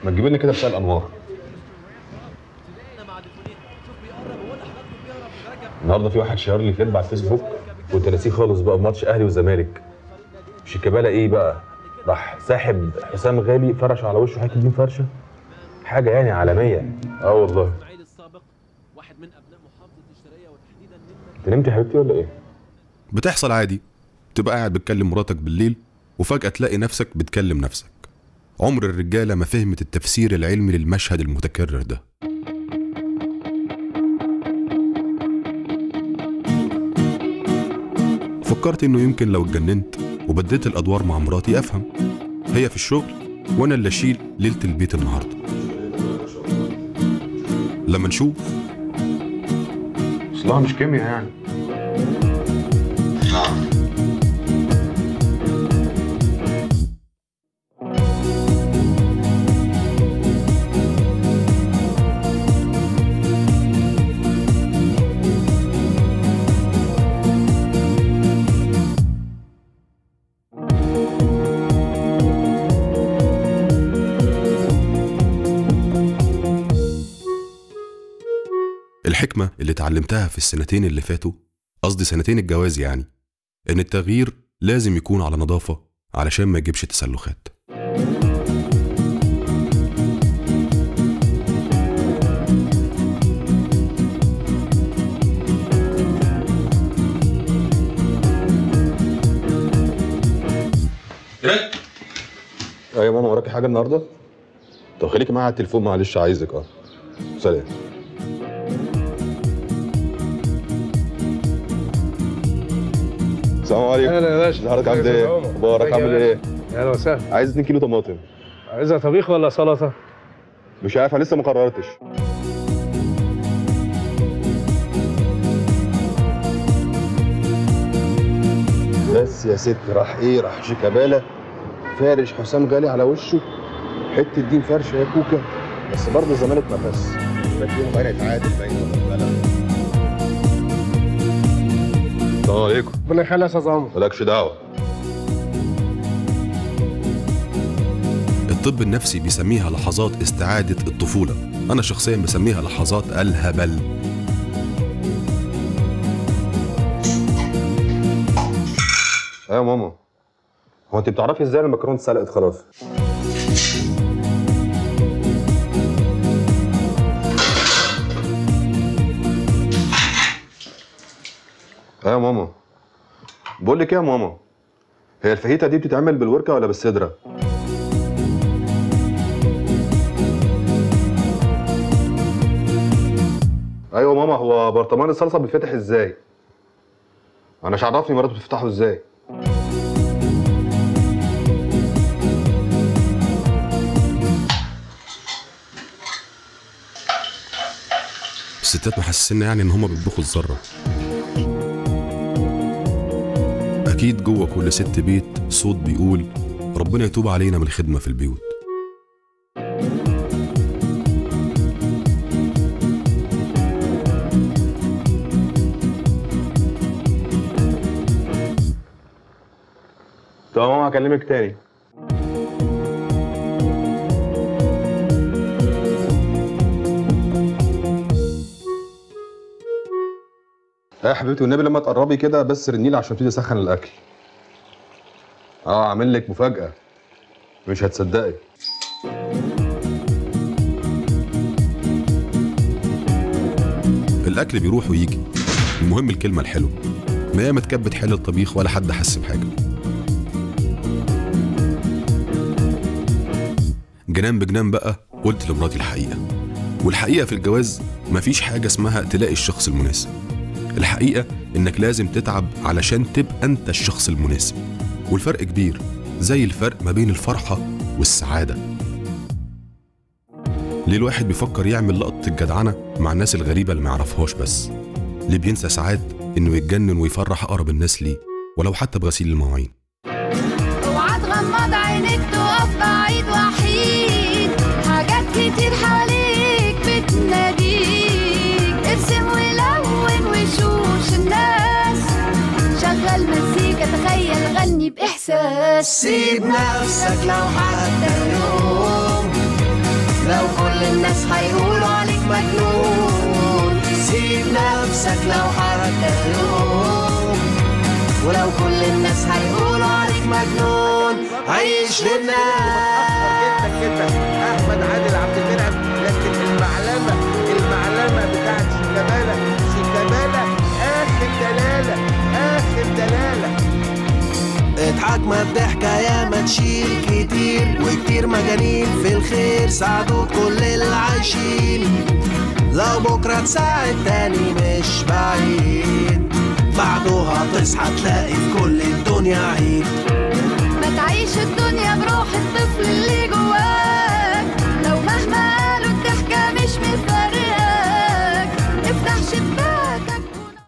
ما تجيب لنا كده بتاع الانوار النهارده في واحد شير لي كلمه على الفيسبوك كنت ناسيه خالص بقى بماتش اهلي وزمالك شيكابالا ايه بقى راح ساحب حسام غالي فرش على وشه حته دين فرشه حاجه يعني عالميه اه والله اسماعيل السابق واحد من ابناء محافظه الشرقيه وتحديدا من انت نمت يا حبيبتي ولا ايه بتحصل عادي تبقى قاعد بتكلم مراتك بالليل وفجأة تلاقي نفسك بتكلم نفسك عمر الرجالة ما فهمت التفسير العلمي للمشهد المتكرر ده فكرت انه يمكن لو اتجننت وبديت الادوار مع مراتي افهم هي في الشغل وانا اللي اشيل ليله البيت النهارده لما نشوف اصلها مش كيمياء يعني الحكمة اللي اتعلمتها في السنتين اللي فاتوا قصدي سنتين الجواز يعني إن التغيير لازم يكون على نظافة علشان ما يجيبش تسلخات ايوه يا ماما وراكي حاجه النهارده طب خليكي معايا على التليفون معلش عايزك اه سلام السلام عليكم اهلا يا باشا حضرتك عامل ايه؟ اخبارك عامل ايه؟ اهلا وسهلا عايز 2 كيلو طماطم عايزها طبيخ ولا سلطه؟ مش عارف انا لسه ما قررتش بس يا ست راح ايه راح شيكابالا فارش حسام غالي على وشه حته دين فرشه يا كوكا بس برضه الزمالك ما فاز باين باين يتعادل باين السلام عليكم ربنا يخليك يا استاذ عمرو مالكش دعوه الطب النفسي بيسميها لحظات استعادة الطفولة أنا شخصيا بسميها لحظات الهبل ايوه يا ماما هو انت بتعرفي ازاي المكرونه اتسلقت خلاص ايوه يا ماما بقول لك ايه يا ماما هي الفاهيتا دي بتتعمل بالوركه ولا بالصدره ايوه ماما هو برطمان الصلصه بيتفتح ازاي انا مش عرفني مرات بتفتحه ازاي الستات محسسين يعني إن هما بيطبخوا الذرة أكيد جوه كل ست بيت صوت بيقول ربنا يتوب علينا من الخدمة في البيوت طب يا ماما هكلمك تاني يا حبيبتي والنبي لما تقربي كده بس رنيلي عشان ابتدي اسخن الاكل اه اعمل لك مفاجاه مش هتصدقي الأكل بيروح ويجي المهم الكلمة الحلوة ما ياما تكبت حل الطبيخ ولا حد حس بحاجة جنان بجنان بقى قلت لمراتي الحقيقة والحقيقة في الجواز مفيش حاجة اسمها تلاقي الشخص المناسب الحقيقة إنك لازم تتعب علشان تبقى أنت الشخص المناسب والفرق كبير زي الفرق ما بين الفرحة والسعادة ليه الواحد بيفكر يعمل لقطة الجدعنة مع الناس الغريبة اللي ما يعرفهاش بس ليه بينسى ساعات إنه يتجنن ويفرح أقرب الناس ليه ولو حتى بغسيل المواعين اوعى تغمض عينيك تقف بعيد وحيد حاجات كتير حواليك بتناديك ارسم ولون وشوش الناس شغل مزيكا تخيل غني بإحساس سيب نفسك لو حتى يوم الناس هيقولوا عليك مجنون سيب نفسك لو حتى يوم ولو كل الناس هيقولوا عليك مجنون عيش للناس جدا جدا احمد عادل عبد المنعم لكن المعلمه المعلمه بتاعت شيكابالا شيكابالا اخر دلاله اخر دلاله اضحك ما الضحكة يا ما تشيل كتير وكتير مجانين في الخير ساعدوا كل اللي عايشين لو بكرة تساعد تاني مش بعيد بعدها تصحى تلاقي في كل الدنيا عيد ما تعيش الدنيا بروح الطفل اللي جواك لو مهما قالوا الضحكة مش مفرقاك افتح شباكك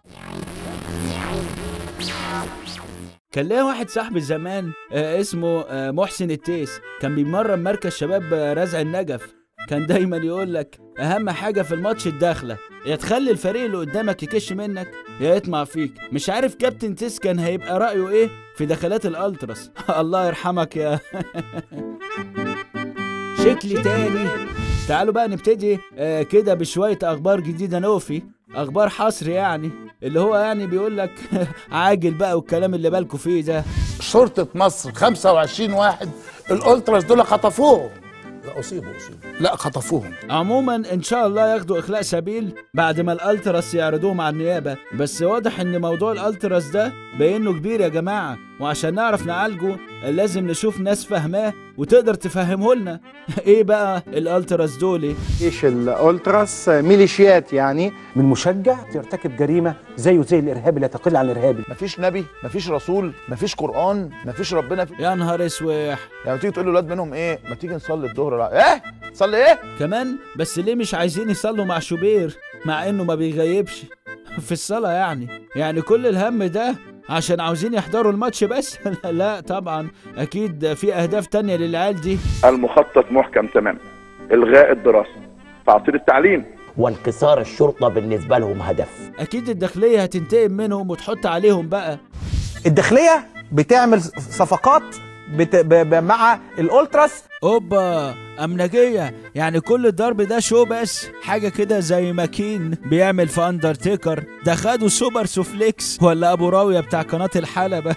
كان ليا واحد صاحبي زمان آه اسمه آه محسن التيس كان بيمرن مركز شباب آه رزع النجف كان دايما يقول لك اهم حاجه في الماتش الداخله يا تخلي الفريق اللي قدامك يكش منك يا يطمع فيك مش عارف كابتن تيس كان هيبقى رايه ايه في دخلات الالتراس الله يرحمك يا شكل تاني تعالوا بقى نبتدي آه كده بشويه اخبار جديده نوفي اخبار حصر يعني اللي هو يعني بيقول لك عاجل بقى والكلام اللي بالكوا فيه ده شرطة مصر 25 واحد الالتراس دول خطفوهم لا اصيبوا اصيبوا لا خطفوهم عموما ان شاء الله ياخدوا اخلاء سبيل بعد ما الالتراس يعرضوهم على النيابه بس واضح ان موضوع الالتراس ده باينه كبير يا جماعه وعشان نعرف نعالجه لازم نشوف ناس فاهماه وتقدر تفهمه لنا ايه بقى الالتراس دول جيش الالتراس ميليشيات يعني من مشجع يرتكب جريمه زيه زي الارهابي لا تقل عن الارهابي مفيش نبي مفيش رسول مفيش قران مفيش ربنا في... يا نهار اسوح يعني تيجي تقول لاولاد منهم ايه ما تيجي نصلي الظهر لا ايه تصلي ايه كمان بس ليه مش عايزين يصلوا مع شوبير مع انه ما بيغيبش في الصلاه يعني يعني كل الهم ده عشان عاوزين يحضروا الماتش بس لا طبعا اكيد في اهداف تانية للعيال دي المخطط محكم تماما الغاء الدراسه تعطيل التعليم وانكسار الشرطه بالنسبه لهم هدف اكيد الداخليه هتنتقم منهم وتحط عليهم بقى الداخليه بتعمل صفقات بت... ب... ب... مع الالتراس اوبا امنجيه يعني كل الضرب ده شو بس حاجه كده زي ماكين بيعمل في اندرتيكر ده خدوا سوبر سوفليكس ولا ابو راويه بتاع قناه الحلبه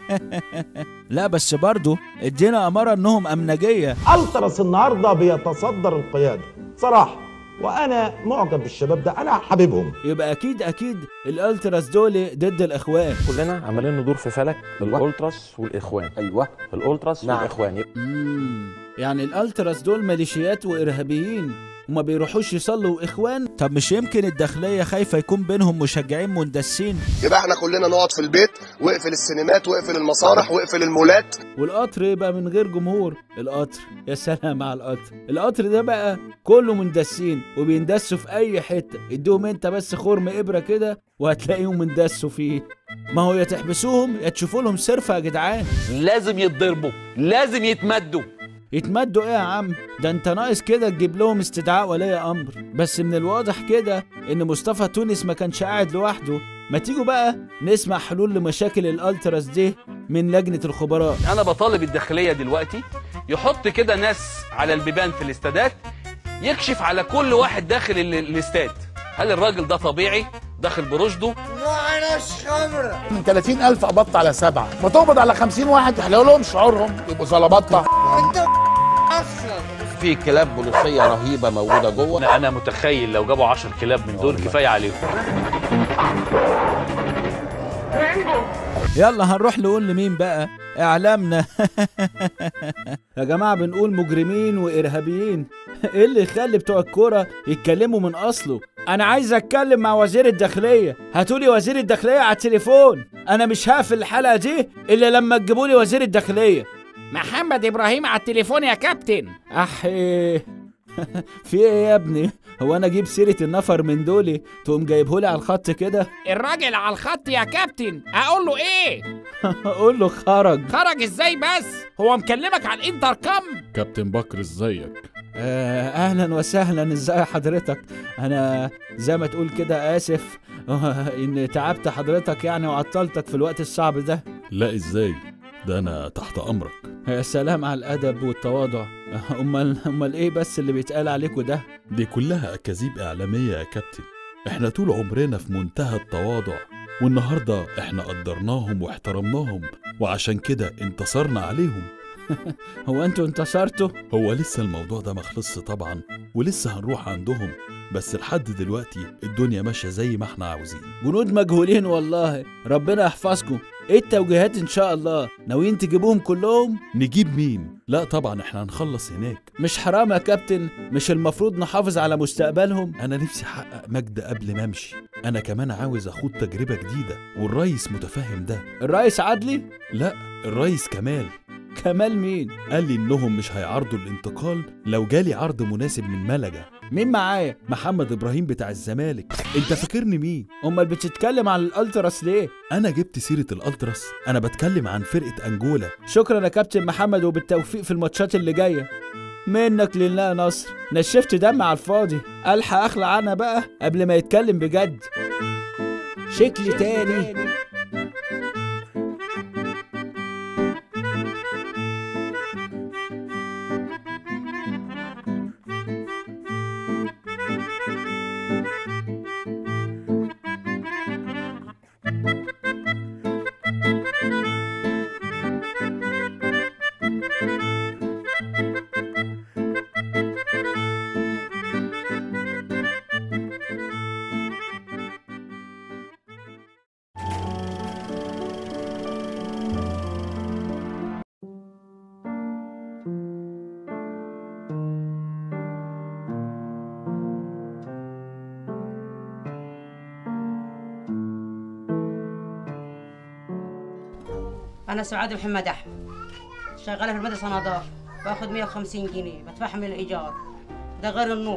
لا بس برضه ادينا اماره انهم امنجيه التراس النهارده بيتصدر القياده صراحه وانا معجب بالشباب ده انا حبيبهم يبقى اكيد اكيد الالتراس دول ضد الاخوان كلنا عمالين ندور في فلك الالتراس والاخوان ايوه الالتراس نعم. والاخوان امم يعني الالتراس دول ميليشيات وارهابيين وما بيروحوش يصلوا اخوان طب مش يمكن الداخليه خايفه يكون بينهم مشجعين مندسين يبقى احنا كلنا نقعد في البيت واقفل السينمات واقفل المسارح واقفل المولات والقطر يبقى من غير جمهور القطر يا سلام على القطر القطر ده بقى كله مندسين وبيندسوا في اي حته اديهم انت بس خرم ابره كده وهتلاقيهم مندسوا فيه ما هو يا تحبسوهم يا تشوفوا لهم سرفه يا جدعان لازم يتضربوا لازم يتمدوا يتمدوا ايه يا عم ده انت ناقص كده تجيب لهم استدعاء ولي امر بس من الواضح كده ان مصطفى تونس ما كانش قاعد لوحده ما تيجوا بقى نسمع حلول لمشاكل الالتراس دي من لجنه الخبراء انا بطالب الداخليه دلوقتي يحط كده ناس على البيبان في الاستادات يكشف على كل واحد داخل ال- الاستاد هل الراجل ده طبيعي داخل برشده من 30000 قبضت على سبعه ما تقبض على 50 واحد يحلقوا لهم شعورهم يبقوا زلبطه في كلاب بوليسيه رهيبه موجوده جوه انا انا متخيل لو جابوا 10 كلاب من دول كفايه عليهم يلا هنروح نقول لمين بقى اعلامنا يا جماعه بنقول مجرمين وارهابيين ايه اللي يخلي بتوع الكوره يتكلموا من اصله انا عايز اتكلم مع وزير الداخليه هاتولي وزير الداخليه على التليفون انا مش هقفل الحلقه دي الا لما تجيبولي وزير الداخليه محمد ابراهيم على التليفون يا كابتن احي في ايه يا ابني هو انا اجيب سيره النفر من دول تقوم جايبهولي على الخط كده الراجل على الخط يا كابتن اقول له ايه اقول له خرج خرج ازاي بس هو مكلمك على الانتركم كابتن بكر ازيك آه، اهلا وسهلا ازاي حضرتك انا زي ما تقول كده اسف ان تعبت حضرتك يعني وعطلتك في الوقت الصعب ده لا ازاي ده انا تحت امرك يا سلام على الادب والتواضع امال امال ايه بس اللي بيتقال عليكم ده دي كلها أكاذيب إعلامية يا كابتن احنا طول عمرنا في منتهى التواضع والنهاردة احنا قدرناهم واحترمناهم وعشان كده انتصرنا عليهم هو انتوا انتصرتوا هو لسه الموضوع ده مخلصش طبعا ولسه هنروح عندهم بس لحد دلوقتي الدنيا ماشية زي ما احنا عاوزين جنود مجهولين والله ربنا يحفظكم ايه التوجيهات ان شاء الله ناويين تجيبوهم كلهم نجيب مين لا طبعا احنا هنخلص هناك مش حرام يا كابتن مش المفروض نحافظ على مستقبلهم انا نفسي احقق مجد قبل ما امشي انا كمان عاوز اخوض تجربة جديدة والريس متفهم ده الرئيس عدلي لا الريس كمال كمال مين قال لي انهم مش هيعرضوا الانتقال لو جالي عرض مناسب من ملجا مين معايا محمد ابراهيم بتاع الزمالك انت فاكرني مين امال بتتكلم عن الالتراس ليه انا جبت سيره الالتراس انا بتكلم عن فرقه انجولا شكرا يا كابتن محمد وبالتوفيق في الماتشات اللي جايه منك لله يا نصر نشفت دم على الفاضي الحق اخلع انا بقى قبل ما يتكلم بجد شكل تاني أنا سعاد محمد أحمد شغالة في المدرسة نظافة باخد 150 جنيه بدفعها من الإيجار ده غير النور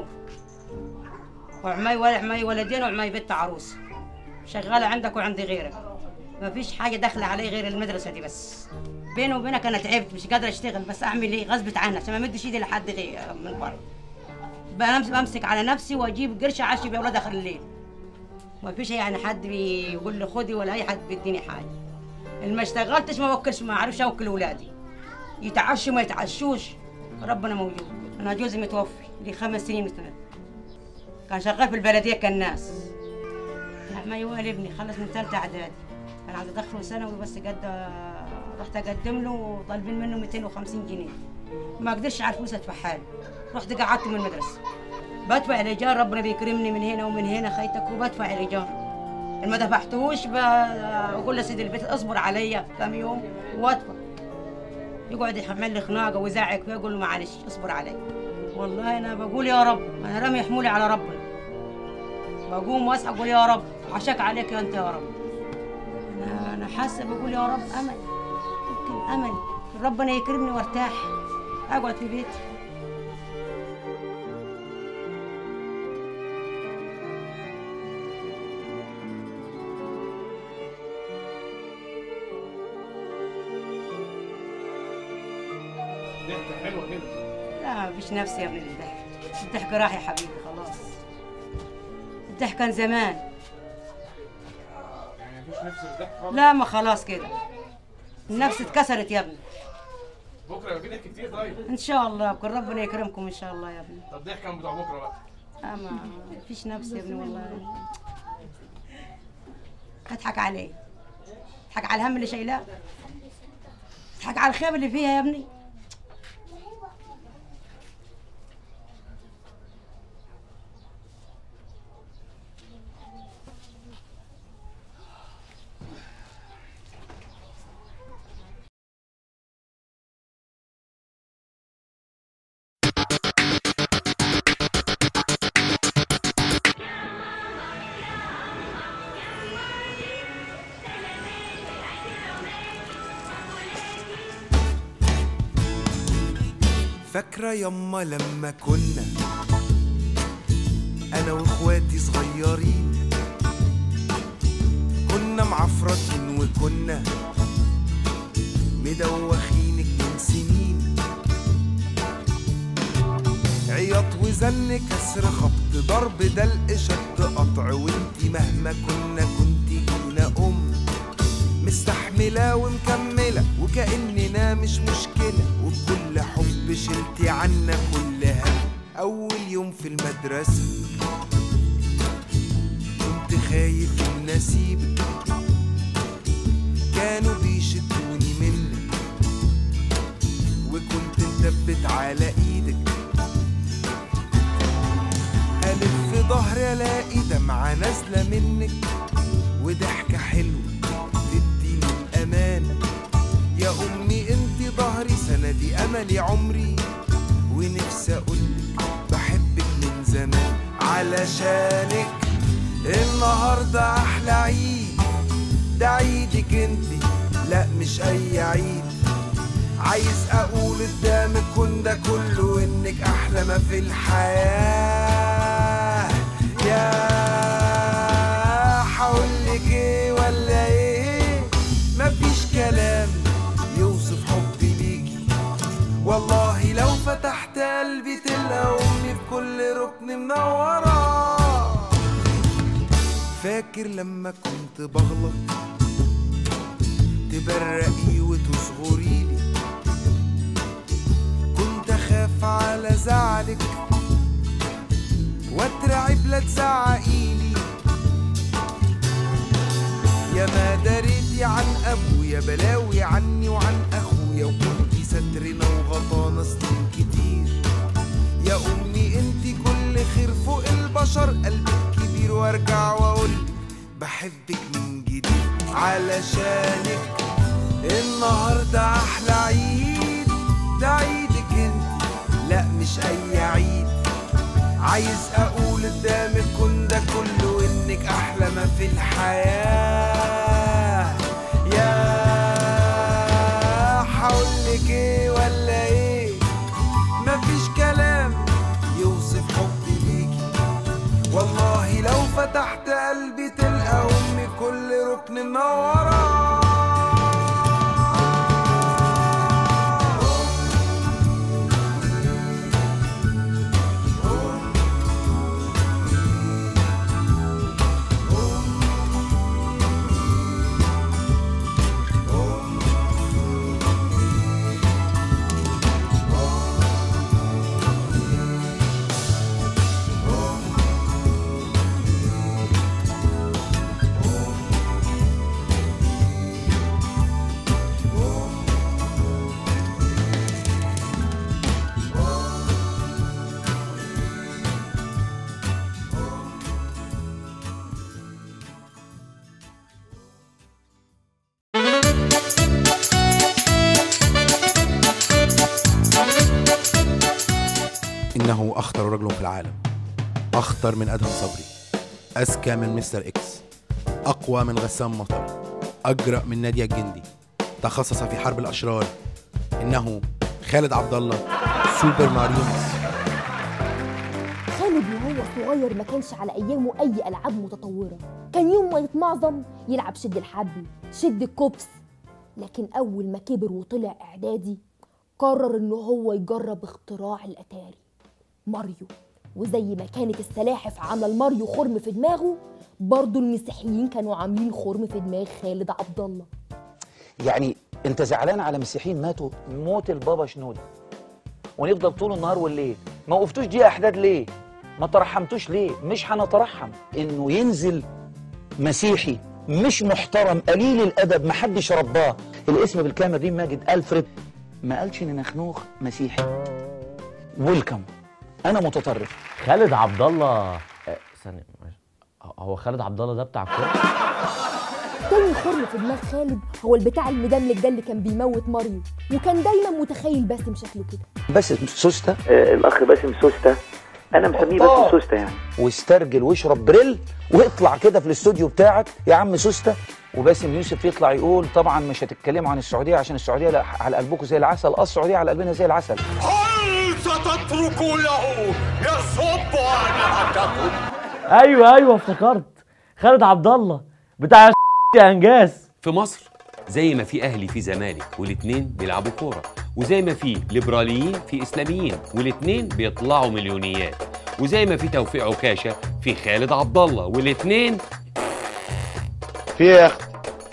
وعماي ولا عماي ولدين وعماي بنت عروسة شغالة عندك وعند غيرك ما فيش حاجة داخلة علي غير المدرسة دي بس بيني وبينك أنا تعبت مش قادرة أشتغل بس أعمل إيه غصبت عني عشان ما مدش إيدي لحد غير من بره بمسك بمسك على نفسي وأجيب قرش أعشي بأولاد آخر الليل ما فيش يعني حد بيقول لي خدي ولا أي حد بيديني حاجة اللي ما اشتغلتش ما بوكلش ما اعرفش اوكل اولادي يتعشوا ما يتعشوش ربنا موجود انا جوزي متوفي لي خمس سنين مثلا كان شغال في البلديه كناس ما يوالي ابني خلص من ثالثه اعدادي كان عايز ادخله ثانوي بس قد رحت اقدم له طالبين منه 250 جنيه ما قدرش على الفلوس ادفعها له رحت قعدت من المدرسه بدفع الايجار ربنا بيكرمني من هنا ومن هنا خيتك وبدفع الايجار ما دفعتهوش بقول لسيدي البيت اصبر عليا كام يوم وادفع يقعد يعمل لي خناقه ويزعق فيا اقول له معلش اصبر عليا والله انا بقول يا رب انا رامي حمولي على ربنا بقوم واصحى اقول يا رب عشاك عليك يا انت يا رب انا انا حاسه بقول يا رب امل يمكن امل ربنا يكرمني وارتاح اقعد في بيتي ضحكة حلوة كده لا مفيش نفسي يا ابن الضحك الضحك راح يا حبيبي خلاص الضحك كان زمان يعني مفيش نفس الضحك خالص لا ما خلاص كده النفس اتكسرت يا ابني بكرة يبقى في ضحك كتير طيب ان شاء الله بكره ربنا يكرمكم ان شاء الله يا ابني طب الضحك كان بتاع بكرة بقى اما مفيش نفس يا ابني والله اضحك عليه اضحك على الهم اللي شايلاه اضحك على الخيب اللي فيها يا ابني فاكرة يما لما كنا أنا وإخواتي صغيرين كنا معفرطين وكنا مدوخينك من سنين عياط وزن كسر خبط ضرب دلق شد قطع وانتي مهما كنا كنت جينا أم مستحملة ومكملة وكأننا مش مشكلة وبكل حب شلتي عنا كل هم أول يوم في المدرسة كنت خايف من نسيبك كانوا بيشدوني منك وكنت مثبت على ايدك ألف في ظهري ألاقي دمعة نازلة منك وضحكة حلوة تديني الأمانة يا أمي انتي ظهري سندي أملي عمري ونفسي أقولك بحبك من زمان علشانك النهاردة أحلى عيد ده عيدك انتي لا مش أي عيد عايز أقول قدامك كن ده كله إنك أحلى ما في الحياة يا حقولك إيه ولا إيه مفيش كلام يوصف حبي ليكي والله لو فتحت قلبي تلقى أمي في كل ركن منورة فاكر لما كنت بغلط تبرقي وتصغريلي كنت اخاف على زعلك واترعب لا تزعقيلي يا ما دريتي عن ابويا بلاوي عني وعن اخويا وكنتي سترنا وغطانا سنين كتير يا امي انتي كل خير فوق البشر قلبك كبير وارجع واقول بحبك من جديد علشانك النهارده احلى عيد ده عيدك انت لا مش اي عيد عايز اقول قدامك كن ده كله انك احلى ما في الحياه يا حقولك ايه ولا ايه مفيش كلام يوصف حبي ليكي والله لو فتحت قلبي تلقى امي في كل ركن منوره إنه أخطر رجل في العالم أخطر من أدهم صبري أذكى من مستر إكس أقوى من غسان مطر أجرأ من نادية الجندي تخصص في حرب الأشرار إنه خالد عبد الله سوبر ماريونس خالد وهو صغير ما كانش على ايامه اي العاب متطوره كان يوم ما يتمعظم يلعب شد الحبل شد الكوبس لكن اول ما كبر وطلع اعدادي قرر ان هو يجرب اختراع الاتاري ماريو وزي ما كانت السلاحف عامله الماريو خرم في دماغه برضه المسيحيين كانوا عاملين خرم في دماغ خالد عبد الله يعني انت زعلان على مسيحيين ماتوا موت البابا شنودة ونفضل طول النهار والليل ما وقفتوش دي احداد ليه ما ترحمتوش ليه مش هنترحم انه ينزل مسيحي مش محترم قليل الادب محدش رباه الاسم بالكامل ريم ماجد الفريد ما قالش ان نخنوخ مسيحي ويلكم انا متطرف خالد عبد الله آه، ثانية معلش. هو خالد عبد الله ده بتاع الكورة؟ تاني خرم في دماغ خالد هو البتاع المدملك ده اللي كان بيموت ماريو وكان دايما متخيل باسم شكله كده باسم سوسته آه الاخ باسم سوسته انا مسميه باسم سوسته يعني واسترجل واشرب بريل واطلع كده في الاستوديو بتاعك يا عم سوسته وباسم يوسف يطلع يقول طبعا مش هتتكلموا عن السعوديه عشان السعوديه لا على قلبكم زي العسل اه السعوديه على قلبنا زي العسل هل ستتركوا له يصب أنعتكم ايوه ايوه افتكرت خالد عبد الله بتاع يا انجاز في مصر زي ما في اهلي في زمالك والاتنين بيلعبوا كوره وزي ما في ليبراليين في اسلاميين والاتنين بيطلعوا مليونيات وزي ما في توفيق عكاشه في خالد عبد الله والاتنين في ايه يا اختي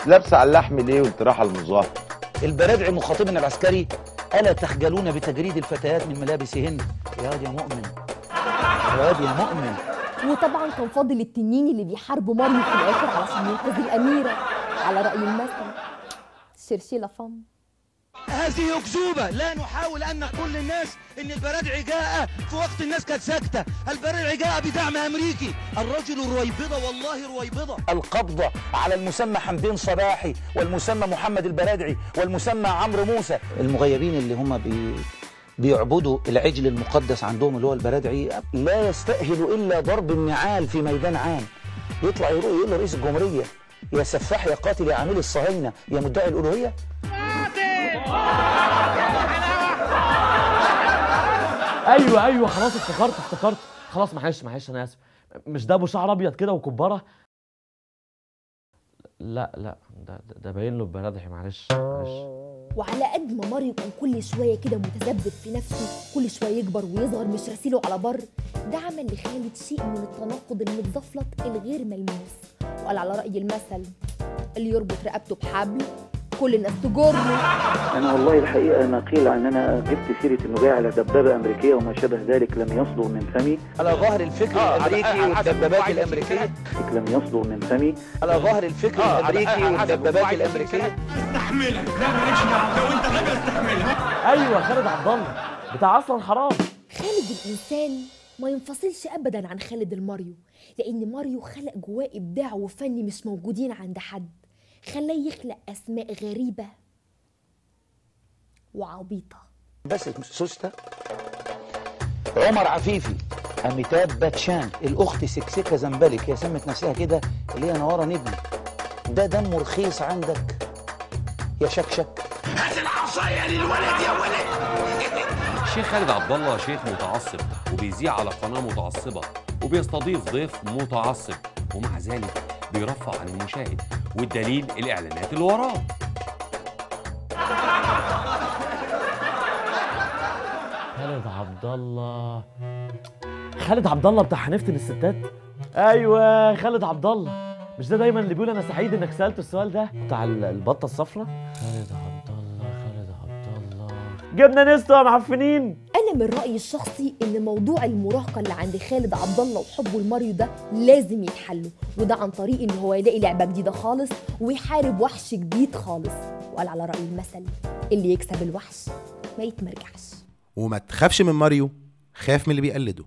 لابسه على اللحم ليه وانت رايحه المظاهره البرادعي مخاطبنا العسكري ألا تخجلون بتجريد الفتيات من ملابسهن يا واد يا مؤمن يا واد يا مؤمن وطبعا كان فاضل التنين اللي بيحاربوا ماريو في الاخر علشان ينقذ الاميره على راي المثل شرشيله فم هذه أكذوبة لا نحاول أن نقول للناس إن البرادعي جاء في وقت الناس كانت ساكتة البرادعي جاء بدعم أمريكي الرجل رويبضة والله رويبضة القبضة على المسمى حمدين صباحي والمسمى محمد البرادعي والمسمى عمرو موسى المغيبين اللي هم بي بيعبدوا العجل المقدس عندهم اللي هو البرادعي لا يستأهل إلا ضرب النعال في ميدان عام يطلع يروح يقول لرئيس الجمهورية يا سفاح يا قاتل يا عامل الصهاينة يا مدعي الألوهية ايوه ايوه خلاص افتكرت افتكرت خلاص معلش معلش انا اسف مش ده ابو شعر ابيض كده وكبره لا لا ده ده- ده باين له بلدحي معلش معلش وعلى قد ما ماريو كان كل شويه كده متذبذب في نفسه كل شويه يكبر ويصغر مش راسيله على بر ده عمل لخالد شيء من التناقض المتزفلط الغير ملموس وقال على راي المثل اللي يربط رقبته بحبل كل الناس تجره أنا والله الحقيقة ما قيل عن أنا جبت سيرة إنه جاي على دبابة أمريكية وما شابه ذلك لم يصدر من فمي على ظهر الفكر آه، على- الأمريكي على حسب والدبابات وعي الأمريكية لم يصدر من فمي على ظهر الفكر آه، على- الأمريكي على حسب والدبابات وعي الأمريكية استحملها لا مالكش دعوه لو انت غبي استحملها ايوه خالد عبد الله بتاع اصلا حرام خالد الإنسان ما ينفصلش أبدا عن خالد الماريو لأن ماريو خلق جواه إبداع وفن مش موجودين عند حد خلاه يخلق أسماء غريبة وعبيطة بس سوسته عمر عفيفي أميتاب باتشان الأخت سكسكة زنبلك هي سمت نفسها كده اللي هي نوارة نجم ده دمه رخيص عندك يا شكشك هات العصايه للولد يا ولد الشيخ خالد عبد الله شيخ متعصب وبيذيع على قناه متعصبه وبيستضيف ضيف متعصب ومع ذلك بيرفع عن المشاهد والدليل الاعلانات اللي وراه خالد عبد الله خالد عبد الله بتاع حنيفه الستات ايوه خالد عبد الله مش ده دايما اللي بيقول انا سعيد انك سالت السؤال ده بتاع ال- البطه الصفراء خالد عبد الله خالد عبد الله جبنا نستو يا معفنين أنا من رأيي الشخصي إن موضوع المراهقة اللي عند خالد عبد الله وحبه لماريو ده لازم يتحل وده عن طريق إن هو يلاقي لعبة جديدة خالص ويحارب وحش جديد خالص وقال على رأي المثل اللي يكسب الوحش ما يتمرجعش وما تخافش من ماريو خاف من اللي بيقلده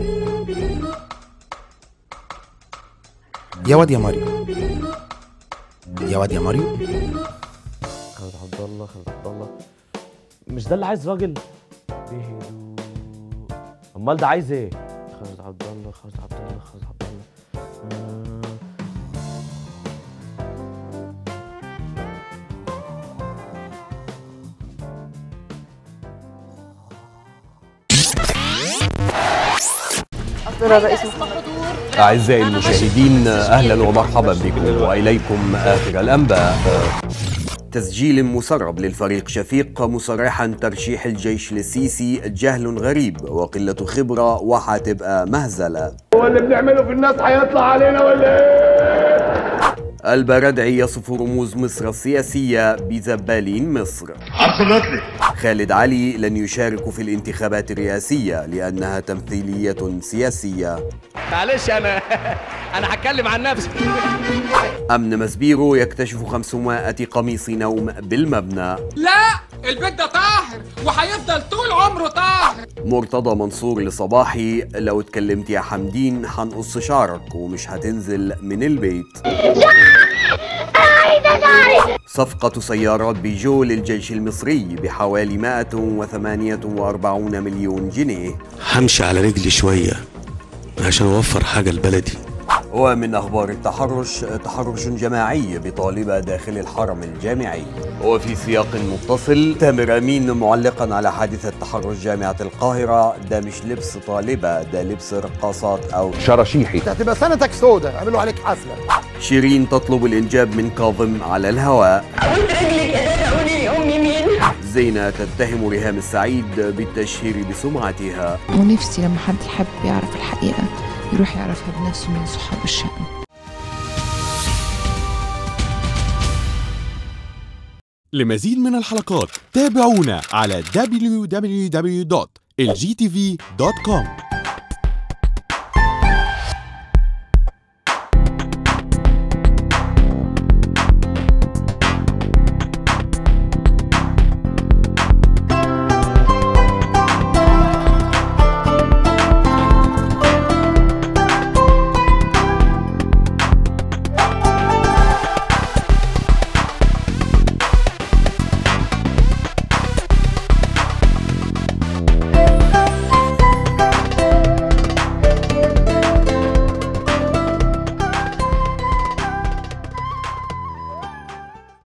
يا واد يا ماريو يا واد يا ماريو خالد عبد الله خالد عبد الله مش ده اللي عايز راجل بهدوء امال ده عايز ايه خالد عبد الله خالد عبد الله خالد عبد الله آه. أعزائي المشاهدين أهلا ومرحبا بكم وإليكم آخر الأنباء تسجيل مسرب للفريق شفيق مصرحا ترشيح الجيش للسيسي جهل غريب وقلة خبرة وحتبقى مهزلة هو اللي بنعمله في الناس هيطلع علينا ولا ايه؟ البردعي يصف رموز مصر السياسية بزبالين مصر حصلت لي خالد علي لن يشارك في الانتخابات الرئاسية لأنها تمثيلية سياسية معلش انا انا هتكلم عن نفسي أمن مسبيرو يكتشف 500 قميص نوم بالمبنى لا البيت ده طاهر وهيفضل طول عمره طاهر مرتضى منصور لصباحي لو اتكلمت يا حمدين هنقص شعرك ومش هتنزل من البيت صفقة سيارات بيجو للجيش المصري بحوالي 148 مليون جنيه همشي على رجلي شوية عشان أوفر حاجة لبلدي ومن أخبار التحرش تحرش جماعي بطالبة داخل الحرم الجامعي وفي سياق متصل تامر أمين معلقا على حادثة تحرش جامعة القاهرة ده مش لبس طالبة ده لبس رقاصات أو شراشيحي هتبقى سنتك سودة عملوا عليك حفلة شيرين تطلب الإنجاب من كاظم على الهواء رجلك يا قولي امي مين؟ زينة تتهم ريهام السعيد بالتشهير بسمعتها ونفسي لما حد يحب يعرف الحقيقة يروح يعرفها بنفسه من صحاب الشأن لمزيد من الحلقات تابعونا على www.lgtv.com